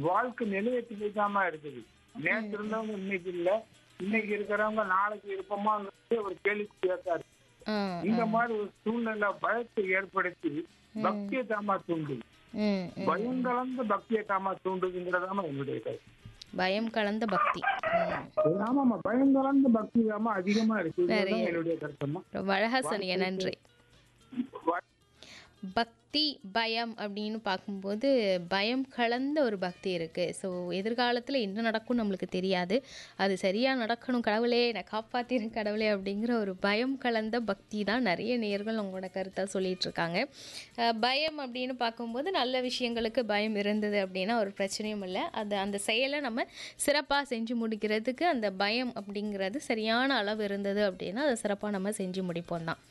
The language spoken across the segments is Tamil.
வாழ்க்கை நிலையத்துக்கு தாமா இருக்குது நேற்று இருந்தவங்க இன்னைக்கு இல்ல இன்னைக்கு இருக்கிறவங்க நாளைக்கு இருப்போமான்னு ஒரு கேள்வி கேட்காரு ஆ, இந்த மாதிரி ஒரு சூழ்நிலை பயத்தை ஏற்படுத்தி பக்தியை தாமா தூண்டுது ம், ம். பயம் கலந்து பக்தியை தாமா தூண்டுதுங்கிறதாமா என்னுடைய கருத்து பயம் கலந்த பக்தி ம். ஆமாமா பயம் கலந்த பக்தி தாமா அதிகமா இருக்கு நிறைய. என்னுடைய கருத்தம்மா ரொம்ப அழகா சொன்னீங்க நன்றி வா- பக்தி பயம் அப்படின்னு பார்க்கும்போது பயம் கலந்த ஒரு பக்தி இருக்குது ஸோ எதிர்காலத்தில் என்ன நடக்கும் நம்மளுக்கு தெரியாது அது சரியாக நடக்கணும் கடவுளே என்னை காப்பாற்றிடும் கடவுளே அப்படிங்கிற ஒரு பயம் கலந்த பக்தி தான் நிறைய நேர்கள் உங்களோட கருத்தை சொல்லிட்டு இருக்காங்க அஹ் பயம் அப்படின்னு பார்க்கும்போது நல்ல விஷயங்களுக்கு பயம் இருந்தது அப்படின்னா ஒரு பிரச்சனையும் இல்லை அது அந்த செயலை நம்ம சிறப்பாக செஞ்சு முடிக்கிறதுக்கு அந்த பயம் அப்படிங்கிறது சரியான அளவு இருந்தது அப்படின்னா அதை சிறப்பாக நம்ம செஞ்சு முடிப்போம் தான்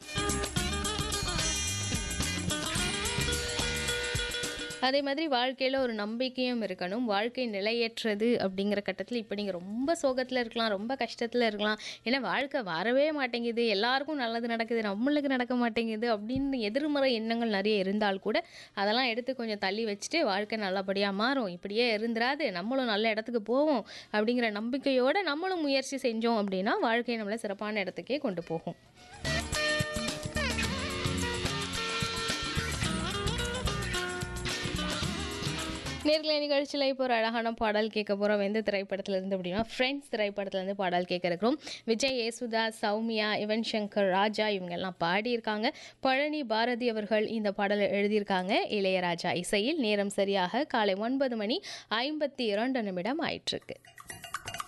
அதே மாதிரி வாழ்க்கையில் ஒரு நம்பிக்கையும் இருக்கணும் வாழ்க்கை நிலையற்றது அப்படிங்கிற கட்டத்தில் இப்போ நீங்கள் ரொம்ப சோகத்தில் இருக்கலாம் ரொம்ப கஷ்டத்தில் இருக்கலாம் ஏன்னா வாழ்க்கை வரவே மாட்டேங்குது எல்லாருக்கும் நல்லது நடக்குது நம்மளுக்கு நடக்க மாட்டேங்குது அப்படின்னு எதிர்மறை எண்ணங்கள் நிறைய இருந்தால் கூட அதெல்லாம் எடுத்து கொஞ்சம் தள்ளி வச்சுட்டு வாழ்க்கை நல்லபடியாக மாறும் இப்படியே இருந்துராது நம்மளும் நல்ல இடத்துக்கு போவோம் அப்படிங்கிற நம்பிக்கையோடு நம்மளும் முயற்சி செஞ்சோம் அப்படின்னா வாழ்க்கை நம்மளை சிறப்பான இடத்துக்கே கொண்டு போகும் நேர்களை நிகழ்ச்சியில் இப்போ ஒரு அழகான பாடல் கேட்க போகிறோம் எந்த திரைப்படத்துல இருந்து அப்படின்னா ஃப்ரெண்ட்ஸ் திரைப்படத்துலேருந்து பாடல் கேட்க இருக்கிறோம் விஜய் யேசுதா சௌமியா யுவன் சங்கர் ராஜா இவங்கெல்லாம் பாடியிருக்காங்க பழனி பாரதி அவர்கள் இந்த பாடலை எழுதியிருக்காங்க இளையராஜா இசையில் நேரம் சரியாக காலை ஒன்பது மணி ஐம்பத்தி இரண்டு நிமிடம் ஆயிட்டிருக்கு